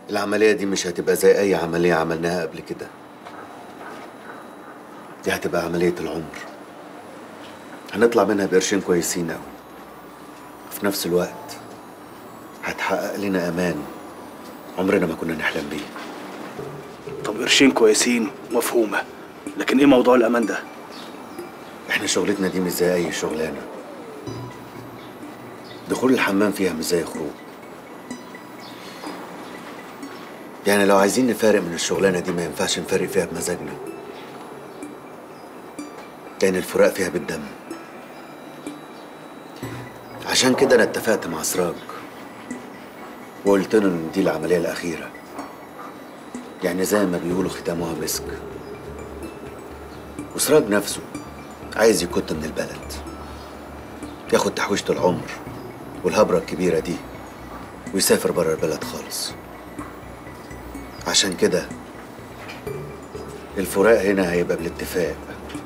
العملية دي مش هتبقى زي أي عملية عملناها قبل كده دي هتبقى عملية العمر هنطلع منها بقرشين كويسين أوي وفي نفس الوقت هتحقق لنا أمان عمرنا ما كنا نحلم بيه طب قرشين كويسين مفهومه لكن ايه موضوع الامان ده احنا شغلتنا دي مش زي أي شغلانة دخول الحمام فيها مش زي خروج يعني لو عايزين نفارق من الشغلانة دي ما ينفعش نفرق فيها بمزاجنا لأن الفراق فيها بالدم عشان كده أنا اتفقت مع سراج وقلت له إن دي العملية الأخيرة يعني زي ما بيقولوا ختامها مسك وسراج نفسه عايز يكت من البلد ياخد تحويشة العمر والهبرة الكبيرة دي ويسافر بره البلد خالص عشان كده الفراق هنا هيبقى بالاتفاق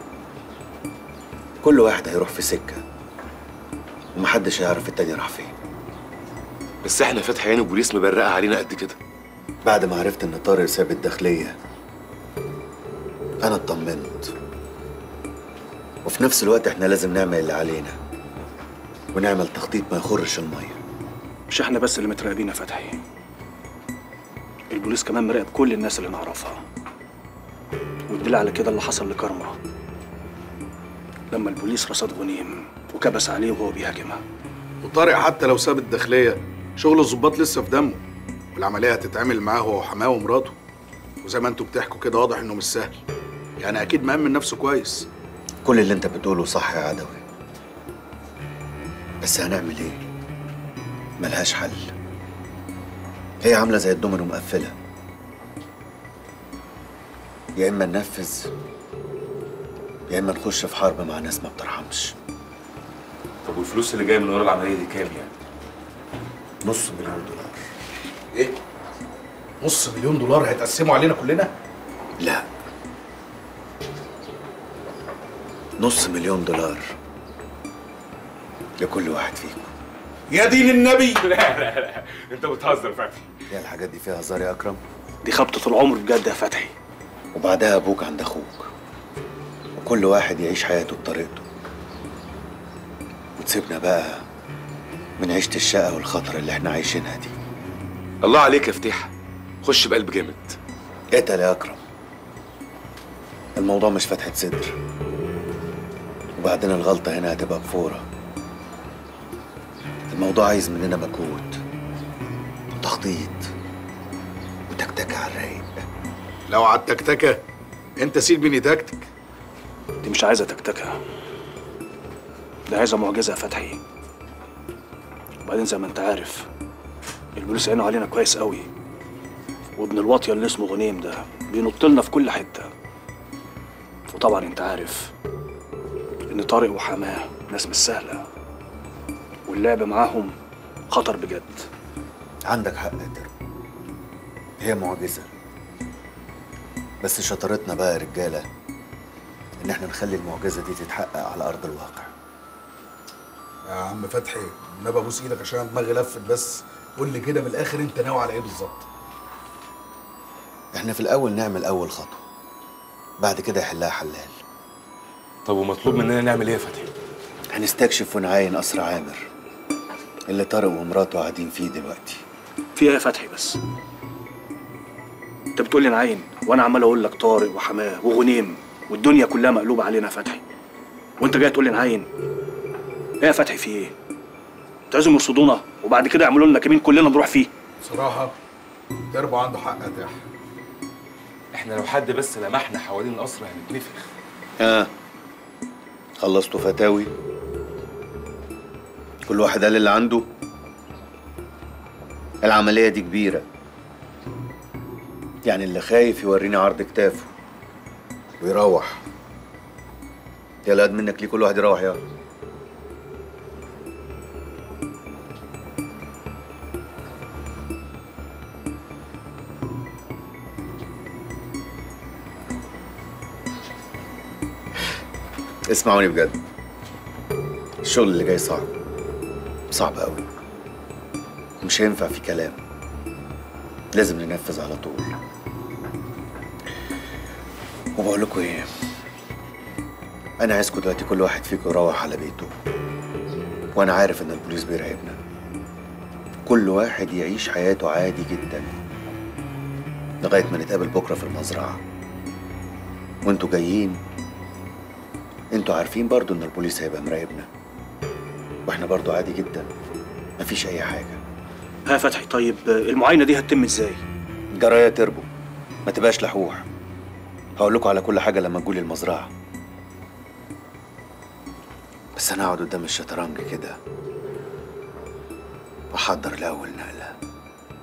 كل واحد هيروح في سكة ومحدش هيعرف التاني راح فين بس احنا فتحي عين البوليس مبرقه علينا قد كده بعد ما عرفت ان طارق ساب الداخلية انا اطمنت وفي نفس الوقت احنا لازم نعمل اللي علينا ونعمل تخطيط ما يخرش المية مش احنا بس اللي متراقبين يا فتحي البوليس كمان مراقب كل الناس اللي نعرفها والدليل على كده اللي حصل لكرمة لما البوليس رصد غنيم وكبس عليه وهو بيهاجمها وطارق حتى لو ساب الداخليه شغل الظباط لسه في دمه والعمليه هتتعمل معاه هو وحماه ومراته وزي ما انتوا بتحكوا كده واضح انه مش سهل يعني اكيد مأمن نفسه كويس كل اللي انت بتقوله صح يا عدوي بس هنعمل ايه ملهاش حل هي عاملة زي الدومينو مقفلة يا إما ننفذ يا إما نخش في حرب مع ناس ما بترحمش طب والفلوس اللي جايه من ورا العمليه دي كام يعني نص مليون دولار ايه نص مليون دولار هيتقسموا علينا كلنا لا نص مليون دولار لكل واحد فيكم يا دين النبي لا لا لا انت بتهزر فتحي يا الحاجات دي فيها هزار يا أكرم دي خبطة العمر بجد يا فتحي وبعدها أبوك عند أخوك وكل واحد يعيش حياته بطريقته وتسيبنا بقى من عيشة الشقة والخطر اللي احنا عايشينها دي الله عليك يا فتيحه خش بقلب جامد اتقل يا أكرم الموضوع مش فتحة صدر وبعدين الغلطة هنا هتبقى بفورة الموضوع عايز مننا مجهود وتخطيط وتكتكة على الرايق لو على التكتكه انت سيب بني تكتك دي مش عايزة تكتكة دي عايزة معجزة يا فتحي وبعدين زي ما انت عارف البوليس عينه علينا كويس قوي وابن الواطية اللي اسمه غنيم ده بينط لنا في كل حتة وطبعا انت عارف ان طارق وحماه ناس مش سهلة واللعب معاهم خطر بجد عندك حق يا ترم هي معجزة بس شطارتنا بقى يا رجالة إن إحنا نخلي المعجزة دي تتحقق على أرض الواقع يا عم فتحي النبي ابوس ايدك عشان أنا دماغي لفت بس قول لي كده من الاخر انت ناوي على ايه بالظبط إحنا في الأول نعمل أول خطوة بعد كده يحلها حلال طب ومطلوب مننا نعمل ايه يا فتحي هنستكشف ونعاين قصر عامر اللي طارق ومراته قاعدين فيه دلوقتي في ايه يا فتحي بس انت بتقول لي نعين وانا عمال اقول لك طارق وحماه وغنيم والدنيا كلها مقلوبه علينا يا فتحي وانت جاي تقول لي نعين ايه يا فتحي في ايه انتوا عايزهم يرصدونا وبعد كده يعملوا لنا كمين كلنا نروح فيه بصراحه تربو عنده حق يا تاح احنا لو حد بس لمحنا حوالين القصر هنتنفخ ها خلصتوا فتاوي كل واحد قال اللي عنده العملية دي كبيرة يعني اللي خايف يوريني عرض كتافه ويروح يلا قد منك ليه كل واحد يروح يلا اسمعوني بجد الشغل اللي جاي صعب صعب قوي مش هينفع في كلام لازم ننفذ على طول وبقول لكم ايه انا عايزكم دلوقتي كل واحد فيكم يروح على بيته وانا عارف ان البوليس بيراقبنا كل واحد يعيش حياته عادي جدا لغايه ما نتقابل بكره في المزرعه وانتوا جايين انتوا عارفين برضو ان البوليس هيبقى مراقبنا واحنا برضو عادي جدا مفيش اي حاجه ها فتحي طيب المعاينه دي هتتم ازاي جرايه تربو ما تبقاش لحوح هقول لكم على كل حاجه لما تجولي المزرعه بس انا اقعد قدام الشطرنج كده واحضر لاول نقله